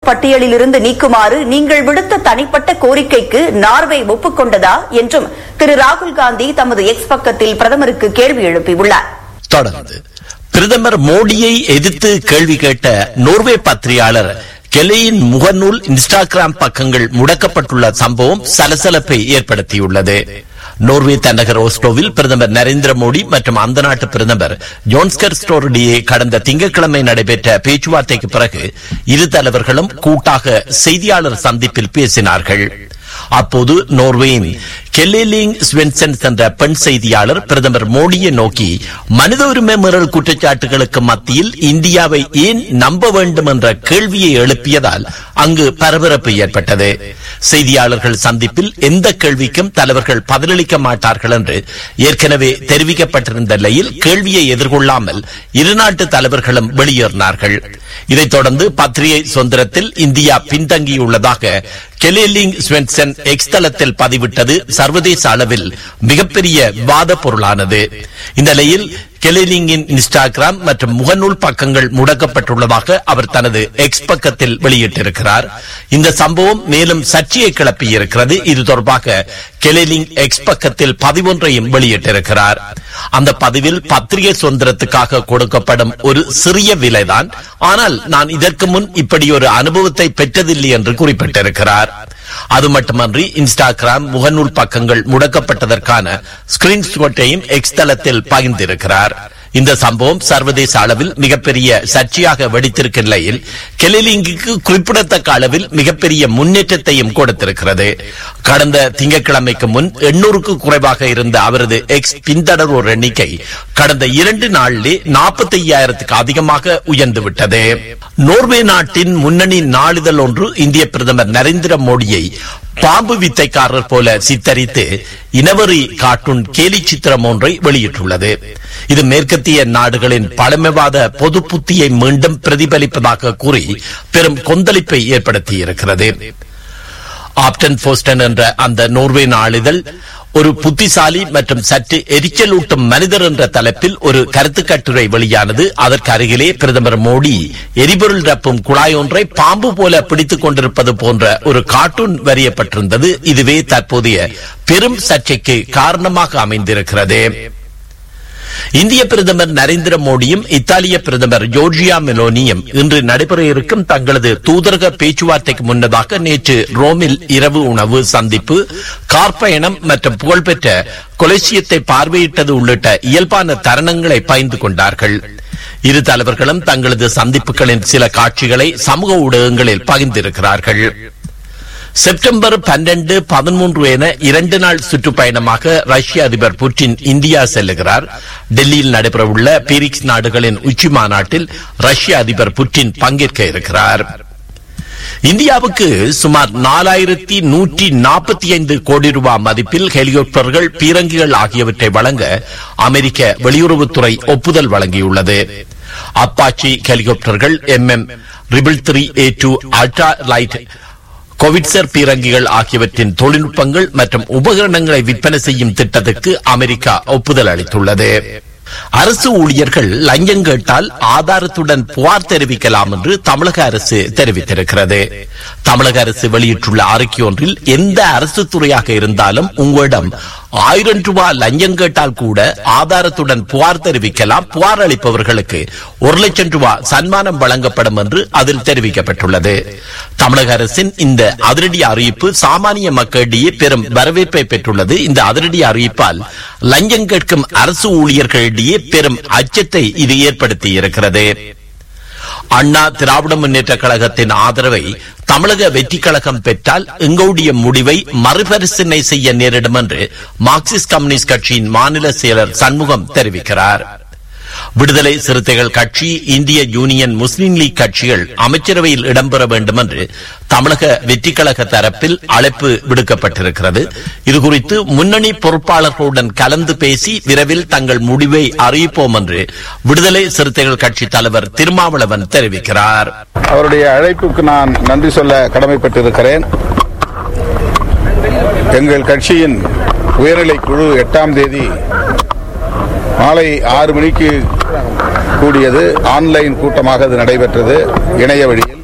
பட்டியலில் இருந்து நீக்குமாறு நீங்கள் விடுத்த தனிப்பட்ட கோரிக்கைக்கு நார்வே ஒப்புக்கொண்டதா என்றும் திரு ராகுல் காந்தி தமது எக்ஸ் பக்கத்தில் பிரதமருக்கு கேள்வி எழுப்பியுள்ளார் தொடர்ந்து பிரதமர் மோடியை எதிர்த்து கேள்வி கேட்ட நோர்வே பத்திரிகையாளர் கெலையின் முகநூல் இன்ஸ்டாகிராம் பக்கங்கள் முடக்கப்பட்டுள்ள சம்பவம் சலசலப்பை ஏற்படுத்தியுள்ளது நோர்வே தலைநகர் ஓஸ்லோவில் பிரதமர் நரேந்திர மோடி மற்றும் அந்த நாட்டு பிரதமர் ஜோன்ஸ்கர் ஸ்டோரிடையே கடந்த திங்கட்கிழமை நடைபெற்ற பேச்சுவார்த்தைக்கு பிறகு இரு தலைவர்களும் கூட்டாக செய்தியாளர் சந்திப்பில் பேசினார்கள் அப்போது நோர்வேயின் கெல்லிலிங் ஸ்வென்சன் என்ற பெண் செய்தியாளர் பிரதமர் மோடியை நோக்கி மனித உரிமை மீறல் குற்றச்சாட்டுகளுக்கு மத்தியில் இந்தியாவை ஏன் நம்ப வேண்டும் என்ற கேள்வியை எழுப்பியதால் அங்கு பரபரப்பு ஏற்பட்டது செய்தியாளர்கள் சந்திப்பில் எந்த கேள்விக்கும் தலைவர்கள் பதிலளிக்க மாட்டார்கள் என்று ஏற்கனவே தெரிவிக்கப்பட்டிருந்த நிலையில் கேள்வியை எதிர்கொள்ளாமல் இரு நாட்டு தலைவர்களும் வெளியேறினார்கள் இதைத் தொடர்ந்து பத்திரிகை சுதந்திரத்தில் இந்தியா பின்தங்கியுள்ளதாக கெலேலிங் ஸ்வென்சன் எக்ஸ் தளத்தில் பதிவிட்டது சர்வதேச அளவில் மிகப்பெரிய விவாத பொருளானது இந்த நிலையில் கெலேலிங்கின் இன்ஸ்டாகிராம் மற்றும் முகநூல் பக்கங்கள் முடக்கப்பட்டுள்ளதாக அவர் தனது எக்ஸ் பக்கத்தில் வெளியிட்டிருக்கிறார் இந்த சம்பவம் மேலும் சர்ச்சையை கிளப்பியிருக்கிறது இது தொடர்பாக கெலேலிங் எக்ஸ் பக்கத்தில் பதிவொன்றையும் வெளியிட்டிருக்கிறார் அந்த பதிவில் பத்திரிகை சுதந்திரத்துக்காக கொடுக்கப்படும் ஒரு சிறிய விலைதான் ஆனால் நான் இதற்கு முன் இப்படி ஒரு அனுபவத்தை பெற்றதில்லை என்று குறிப்பிட்டிருக்கிறார் அது மட்டுமன்றி இன்ஸ்டாகிராம் முகநூல் பக்கங்கள் முடக்கப்பட்டதற்கான ஸ்கிரீன்ஷாட்டையும் எக்ஸ் தளத்தில் பகிர்ந்திருக்கிறார் இந்த சம்பவம் சர்வதேச அளவில் மிகப்பெரிய சர்ச்சையாக வெடித்திருக்கும் நிலையில் கெலிலிங்குக்கு குறிப்பிடத்தக்க அளவில் மிகப்பெரிய முன்னேற்றத்தையும் கொடுத்திருக்கிறது கடந்த திங்கட்கிழமைக்கு முன் எண்ணூறுக்கு குறைவாக இருந்த அவரது எக்ஸ் பின்தொடர்வோர் எண்ணிக்கை கடந்த இரண்டு நாளிலே நாற்பத்தி ஐயாயிரத்துக்கு அதிகமாக உயர்ந்துவிட்டது நோர்வே நாட்டின் முன்னணி நாளிதழ் ஒன்று இந்திய பிரதமர் நரேந்திர மோடியை பாம்பு வித்தைக்காரர் போல சித்தரித்து இனவரி கார்ட்டூன் கேலி சித்திரம் ஒன்றை வெளியிட்டுள்ளது இது மேற்கத்திய நாடுகளின் பழமைவாத பொது புத்தியை மீண்டும் பிரதிபலிப்பதாக கூறி பெரும் கொந்தளிப்பை ஏற்படுத்தியிருக்கிறது ஆப்டன் போஸ்டன் என்ற அந்த நோர்வே நாளிதழ் ஒரு புத்திசாலி மற்றும் சற்று எரிச்சலூட்டும் மனிதர் என்ற தலைப்பில் ஒரு கருத்து கட்டுரை வெளியானது அதற்கு அருகிலே பிரதமர் மோடி எரிபொருள் ரப்பும் குழாய் ஒன்றை பாம்பு போல பிடித்துக் கொண்டிருப்பது போன்ற ஒரு கார்ட்டூன் வரையப்பட்டிருந்தது இதுவே தற்போதைய பெரும் சர்ச்சைக்கு காரணமாக அமைந்திருக்கிறது இந்திய பிரதமர் நரேந்திர மோடியும் இத்தாலிய பிரதமர் ஜோர்ஜியா மெலோனியும் இன்று நடைபெற இருக்கும் தங்களது தூதரக பேச்சுவார்த்தைக்கு முன்னதாக நேற்று ரோமில் இரவு உணவு சந்திப்பு கார் பயணம் மற்றும் புகழ்பெற்ற கொலேசியத்தை பார்வையிட்டது உள்ளிட்ட இயல்பான தருணங்களை பகிர்ந்து கொண்டார்கள் இரு தலைவர்களும் தங்களது சந்திப்புகளின் சில காட்சிகளை சமூக ஊடகங்களில் பகிர்ந்திருக்கிறார்கள் செப்டம்பர் பன்னெண்டு பதிமூன்று என இரண்டு நாள் சுற்றுப்பயணமாக ரஷ்ய அதிபர் புட்டின் இந்தியா செல்லுகிறார் டெல்லியில் நடைபெறவுள்ள பீரிக்ஸ் நாடுகளின் உச்சி மாநாட்டில் ரஷ்ய அதிபர் புட்டின் பங்கேற்க இருக்கிறார் இந்தியாவுக்கு சுமார் நாலாயிரத்தி நூற்றி நாற்பத்தி ஐந்து கோடி ரூபாய் மதிப்பில் ஹெலிகாப்டர்கள் பீரங்கிகள் ஆகியவற்றை வழங்க அமெரிக்க வெளியுறவுத்துறை ஒப்புதல் வழங்கியுள்ளது அப்பாச்சி ஹெலிகாப்டர்கள் M M triple three A two ultra light howitzer பீரங்கிகள் ஆகியவற்றின் தொழில்நுட்பங்கள் மற்றும் உபகரணங்களை விற்பனை செய்யும் திட்டத்துக்கு அமெரிக்கா ஒப்புதல் அளித்துள்ளது அரசு ஊழியர்கள் லஞ்சம் கேட்டால் ஆதாரத்துடன் புகார் தெரிவிக்கலாம் என்று தமிழக அரசு தெரிவித்திருக்கிறது தமிழக அரசு வெளியிட்டுள்ள அறிக்கை ஒன்றில் எந்த அரசு துறையாக இருந்தாலும் உங்களிடம் ஆயிரம் ரூபாய் லஞ்சம் கேட்டால் கூட ஆதாரத்துடன் புகார் தெரிவிக்கலாம் புகார் அளிப்பவர்களுக்கு ஒரு லட்சம் ரூபாய் சன்மானம் வழங்கப்படும் என்று அதில் தெரிவிக்கப்பட்டுள்ளது தமிழக அரசின் இந்த அதிரடி அறிவிப்பு சாமானிய மக்களிடையே பெரும் வரவேற்பை பெற்றுள்ளது இந்த அதிரடி அறிவிப்பால் லஞ்சம் கேட்கும் அரசு ஊழியர்களிடையே பெரும் அச்சத்தை இது ஏற்படுத்தி இருக்கிறது அண்ணா திராவிட முன்னேற்ற கழகத்தின் ஆதரவை தமிழக வெற்றி கழகம் பெற்றால் எங்களுடைய முடிவை மறுபரிசீலனை செய்ய நேரிடும் என்று மார்க்சிஸ்ட் கம்யூனிஸ்ட் கட்சியின் மாநில செயலர் சண்முகம் தெரிவிக்கிறார் விடுதலை சிறுத்தைகள் கட்சி இந்திய யூனியன் முஸ்லீம் லீக் கட்சிகள் அமைச்சரவையில் இடம்பெற வேண்டும் என்று தமிழக வெற்றி கழக தரப்பில் அழைப்பு விடுக்கப்பட்டிருக்கிறது இதுகுறித்து முன்னணி பொறுப்பாளர்களுடன் கலந்து பேசி விரைவில் தங்கள் முடிவை அறிவிப்போம் என்று விடுதலை சிறுத்தைகள் கட்சி தலைவர் திருமாவளவன் தெரிவிக்கிறார் அவருடைய அழைப்புக்கு நான் நன்றி சொல்ல கடமைப்பட்டிருக்கிறேன் எங்கள் கட்சியின் உயர்நிலை குழு எட்டாம் தேதி மாலை ஆறு மணிக்கு கூடியது ஆன்லைன் கூட்டமாக அது நடைபெற்றது இணைய வழியில்